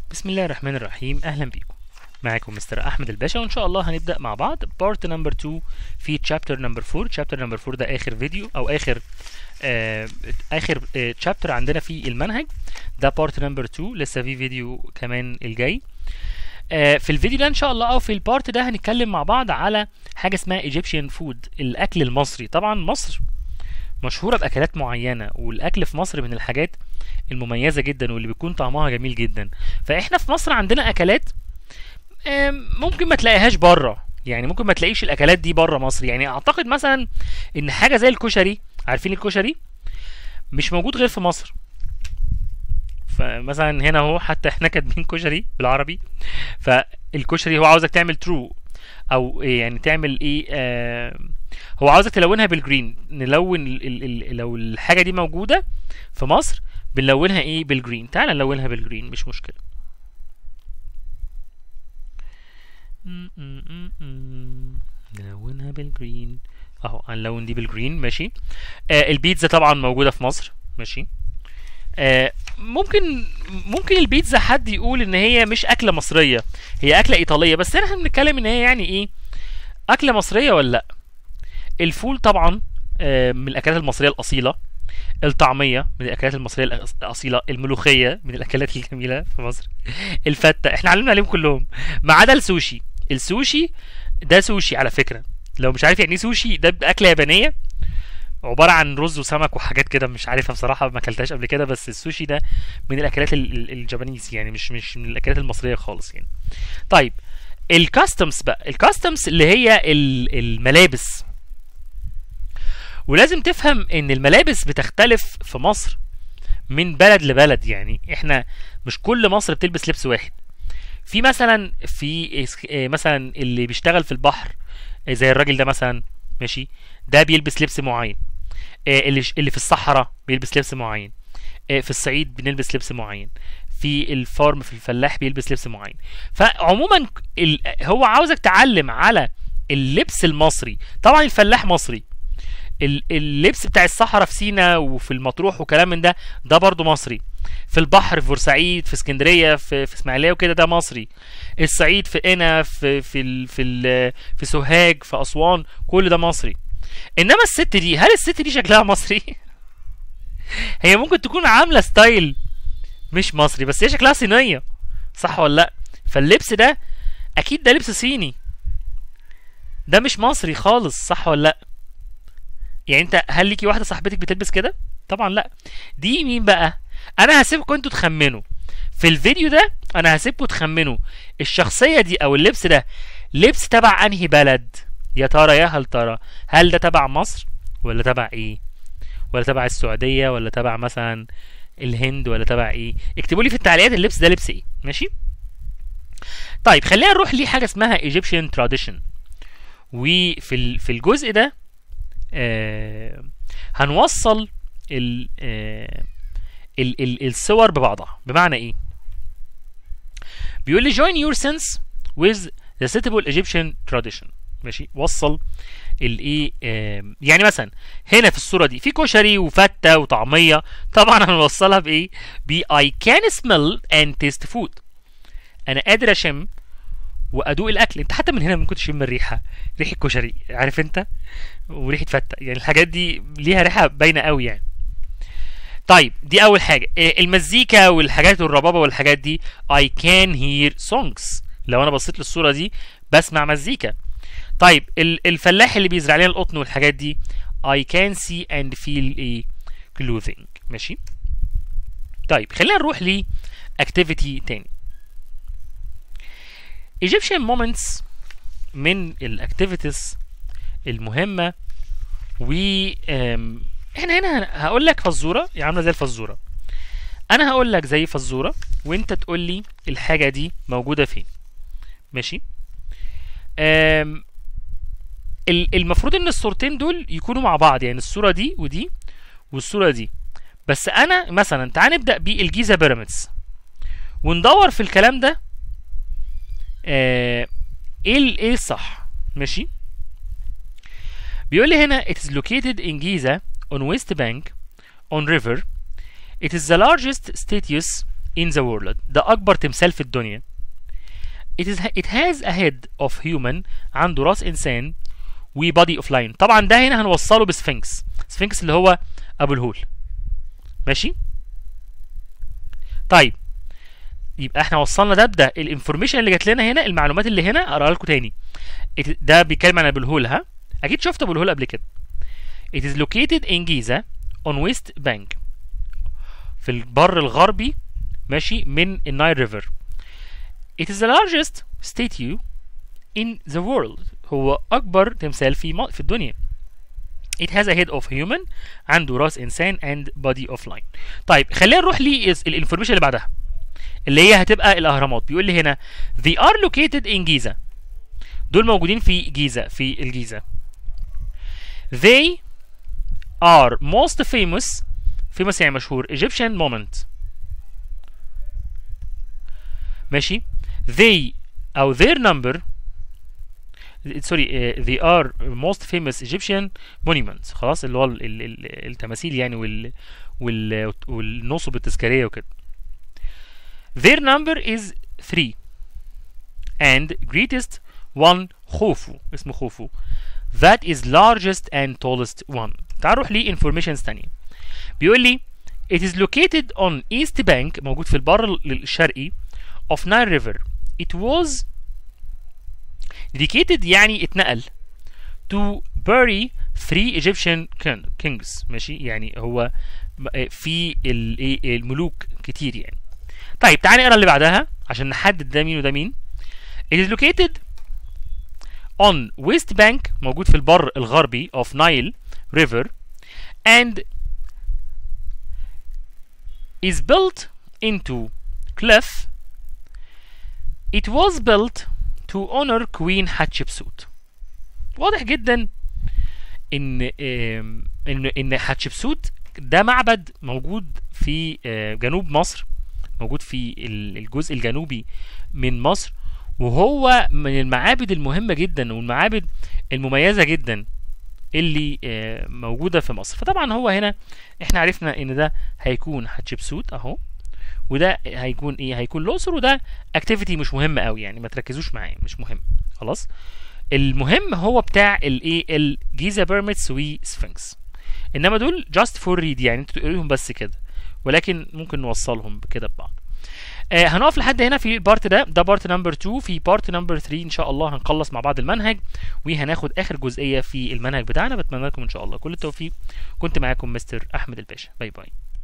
بسم الله الرحمن الرحيم اهلا بيكم معاكم مستر احمد الباشا وان شاء الله هنبدا مع بعض بارت نمبر 2 في تشابتر نمبر 4 تشابتر نمبر 4 ده اخر فيديو او اخر آه اخر تشابتر عندنا في المنهج ده بارت نمبر 2 لسه في فيديو كمان الجاي آه في الفيديو ده ان شاء الله او في البارت ده هنتكلم مع بعض على حاجه اسمها ايجيبشن فود الاكل المصري طبعا مصر مشهوره باكلات معينه والاكل في مصر من الحاجات المميزه جدا واللي بيكون طعمها جميل جدا فاحنا في مصر عندنا اكلات ممكن ما تلاقيهاش بره يعني ممكن ما تلاقيش الاكلات دي بره مصر يعني اعتقد مثلا ان حاجه زي الكشري عارفين الكشري مش موجود غير في مصر فمثلا هنا اهو حتى احنا كاتبين كشري بالعربي فالكشري هو عاوزك تعمل ترو او يعني تعمل ايه آه هو عاوزك تلونها بالجرين نلون ال ال ال لو الحاجه دي موجوده في مصر بنلونها ايه بالجرين تعال نلونها بالجرين مش مشكله نلونها بالجرين اهو هنلون دي بالجرين ماشي آه البيتزا طبعا موجوده في مصر ماشي آه ممكن ممكن البيتزا حد يقول ان هي مش اكله مصريه هي اكله ايطاليه بس احنا بنتكلم ان هي يعني ايه اكله مصريه ولا لا الفول طبعا آه من الاكلات المصريه الاصيله الطعميه من الاكلات المصريه الاصيله الملوخيه من الاكلات الجميله في مصر الفته احنا علمنا عليهم كلهم ما عدا السوشي السوشي ده سوشي على فكره لو مش عارف يعني ايه سوشي ده اكله يابانيه عباره عن رز وسمك وحاجات كده مش عارفها بصراحه ما اكلتهاش قبل كده بس السوشي ده من الاكلات الجابانيز يعني مش مش من الاكلات المصريه خالص يعني طيب الكاستمز بقى الكاستمز اللي هي الملابس ولازم تفهم ان الملابس بتختلف في مصر من بلد لبلد يعني احنا مش كل مصر بتلبس لبس واحد في مثلا في مثلا اللي بيشتغل في البحر زي الراجل ده مثلا ماشي ده بيلبس لبس معين اللي اللي في الصحراء بيلبس لبس معين في الصعيد بنلبس لبس معين في الفارم في الفلاح بيلبس لبس معين فعموما هو عاوزك تعلم على اللبس المصري طبعا الفلاح مصري اللبس بتاع الصحراء في سينا وفي المطروح وكلام من ده ده برضو مصري في البحر في بورسعيد في اسكندريه في, في اسماعيليه وكده ده مصري الصعيد في قنا في في ال في ال في سوهاج في اسوان كل ده مصري انما الست دي هل الست دي شكلها مصري هي ممكن تكون عامله ستايل مش مصري بس هي شكلها صينيه صح ولا لا فاللبس ده اكيد ده لبس صيني ده مش مصري خالص صح ولا لا يعني انت هل ليكي واحده صاحبتك بتلبس كده طبعا لا دي مين بقى انا هسيبكم انتوا تخمنوا في الفيديو ده انا هسيبكم تخمنوا الشخصيه دي او اللبس ده لبس تبع انهي بلد يا ترى يا هل ترى هل ده تبع مصر ولا تبع ايه ولا تبع السعوديه ولا تبع مثلا الهند ولا تبع ايه اكتبوا لي في التعليقات اللبس ده لبس ايه ماشي طيب خلينا نروح لحاجه اسمها ايجيبشن تراديشن وفي في الجزء ده آه هنوصل ال آه ال ال الصور ببعضها بمعنى ايه بيقول لي join your sense with the suitable Egyptian tradition ماشي وصل الايه آه يعني مثلا هنا في الصوره دي في كشري وفته وطعميه طبعا هنوصلها بايه ب I can smell and taste food انا قادر اشم وادوق الاكل انت حتى من هنا ممكن تشم الريحه ريحه كشري عارف انت وريحه فته يعني الحاجات دي ليها ريحه باينه قوي يعني طيب دي اول حاجه المزيكا والحاجات والربابه والحاجات دي I can hear songs لو انا بصيت للصوره دي بسمع مزيكا طيب الفلاح اللي بيزرع لنا القطن والحاجات دي I can see and feel a clothing ماشي طيب خلينا نروح ل activity تاني Egyptian moments من الاكتيفيتيز المهمه و احنا هنا هقول لك فزوره هي عامله زي الفزوره انا هقول لك زي فزوره وانت تقول لي الحاجه دي موجوده فين ماشي أم المفروض ان الصورتين دول يكونوا مع بعض يعني الصوره دي ودي والصوره دي بس انا مثلا تعال نبدا بالجيزه بيراميدز وندور في الكلام ده آه ايه ايه الصح ماشي بيقول لي هنا it is located in Giza on West Bank on river it is the largest status in the world ده اكبر تمثال في الدنيا it is it has a head of human عنده راس انسان و body of lion طبعا ده هنا هنوصله بسفنكس سفنكس اللي هو ابو الهول ماشي طيب يبقى احنا وصلنا ده بده الانفورميشن اللي جات لنا هنا المعلومات اللي هنا اقراها لكم تاني It- ده بيتكلم عن ابو الهول ها اكيد شفت ابو الهول قبل كده It is located in Giza on West Bank في البر الغربي ماشي من النايل ريفر It is the largest statue in the world هو أكبر تمثال في م- في الدنيا It has a head of human عنده راس إنسان and body of lion طيب خلينا نروح للانفورميشن اللي بعدها اللي هي هتبقى الأهرامات بيقول لي هنا They are located in Giza دول موجودين في جيزة في الجيزة They are most famous famous يعني مشهور Egyptian moment ماشي they أو their number سوري uh, they are most famous Egyptian monuments خلاص اللي هو ال- ال- ال- التماثيل يعني وال وال والنصب التذكارية وكده their number is three and greatest one خوفو اسمه خوفو that is largest and tallest one تعال نروح لي informations تانية بيقول لي it is located on east bank موجود في البر ال- الشرقي of Nile River it was dedicated يعني اتنقل to bury three Egyptian kin- kings ماشي يعني هو م- في ال- إيه الملوك كتير يعني طيب تعالى نقرا اللي بعدها عشان نحدد ده مين وده مين it is located on west bank موجود في البر الغربي of Nile River and is built into cliff it was built to honor Queen Hatshepsut واضح جدا ان آم، ان ان حتشبسوت ده معبد موجود في آه، جنوب مصر موجود في ال- الجزء الجنوبي من مصر وهو من المعابد المهمة جدا والمعابد المميزة جدا اللي آه، موجودة في مصر فطبعا هو هنا احنا عرفنا ان ده هيكون حتشبسوت اهو وده هيكون ايه هيكون الاقصر وده اكتيفيتي مش مهم قوي يعني ما تركزوش معاه مش مهم خلاص المهم هو بتاع الايه الجيزا بيراميدز وسفنكس انما دول جاست فور ريد يعني انتوا تقوليهم بس كده ولكن ممكن نوصلهم كده ببعض آه هنقف لحد هنا في البارت ده ده بارت نمبر 2 في بارت نمبر 3 ان شاء الله هنخلص مع بعض المنهج وهناخد اخر جزئيه في المنهج بتاعنا بتمنى لكم ان شاء الله كل التوفيق كنت معاكم مستر احمد الباشا باي باي